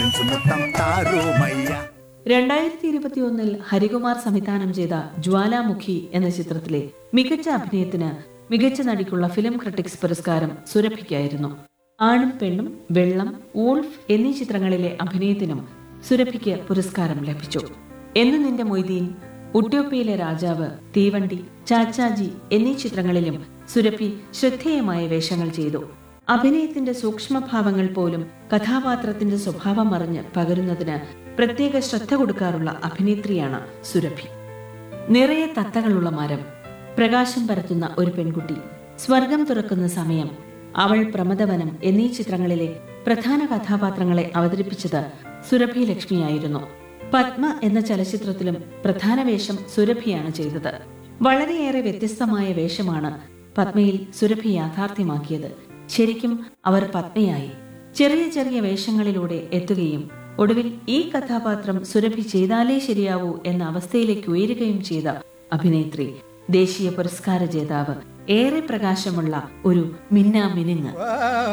മുത്തം താരുമയ്യ രണ്ടായിരത്തി ഇരുപത്തിയൊന്നിൽ ഹരികുമാർ സംവിധാനം ചെയ്ത ജ്വാലാമുഖി എന്ന ചിത്രത്തിലെ മികച്ച അഭിനയത്തിന് മികച്ച നടിക്കുള്ള ഫിലിം ക്രിട്ടിക്സ് പുരസ്കാരം സുരഭിക്കായിരുന്നു ആണും പെണ്ണും വെള്ളം വൂൾഫ് എന്നീ ചിത്രങ്ങളിലെ അഭിനയത്തിനും സുരഭിക്ക് പുരസ്കാരം ലഭിച്ചു എന്ന് നിന്റെ മൊയ്തീൻ ഉട്യോപ്പയിലെ രാജാവ് തീവണ്ടി ചാച്ചാജി എന്നീ ചിത്രങ്ങളിലും സുരഭി ശ്രദ്ധേയമായ വേഷങ്ങൾ ചെയ്തു അഭിനയത്തിന്റെ സൂക്ഷ്മഭാവങ്ങൾ പോലും കഥാപാത്രത്തിന്റെ സ്വഭാവം അറിഞ്ഞ് പകരുന്നതിന് പ്രത്യേക ശ്രദ്ധ കൊടുക്കാറുള്ള അഭിനേത്രിയാണ് സുരഭി നിറയെ തത്തകളുള്ള മരം പ്രകാശം പരത്തുന്ന ഒരു പെൺകുട്ടി സ്വർഗം തുറക്കുന്ന സമയം അവൾ പ്രമദവനം എന്നീ ചിത്രങ്ങളിലെ പ്രധാന കഥാപാത്രങ്ങളെ അവതരിപ്പിച്ചത് സുരഭി ലക്ഷ്മിയായിരുന്നു പത്മ എന്ന ചലച്ചിത്രത്തിലും പ്രധാന വേഷം സുരഭിയാണ് ചെയ്തത് വളരെയേറെ വ്യത്യസ്തമായ വേഷമാണ് പത്മയിൽ സുരഭി യാഥാർത്ഥ്യമാക്കിയത് ശരിക്കും അവർ പത്മയായി ചെറിയ ചെറിയ വേഷങ്ങളിലൂടെ എത്തുകയും ഒടുവിൽ ഈ കഥാപാത്രം സുരഭി ചെയ്താലേ ശരിയാവൂ എന്ന അവസ്ഥയിലേക്ക് ഉയരുകയും ചെയ്ത അഭിനേത്രി ദേശീയ പുരസ്കാര ജേതാവ് ഏറെ പ്രകാശമുള്ള ഒരു മിന്നാ മിനുങ്ങ്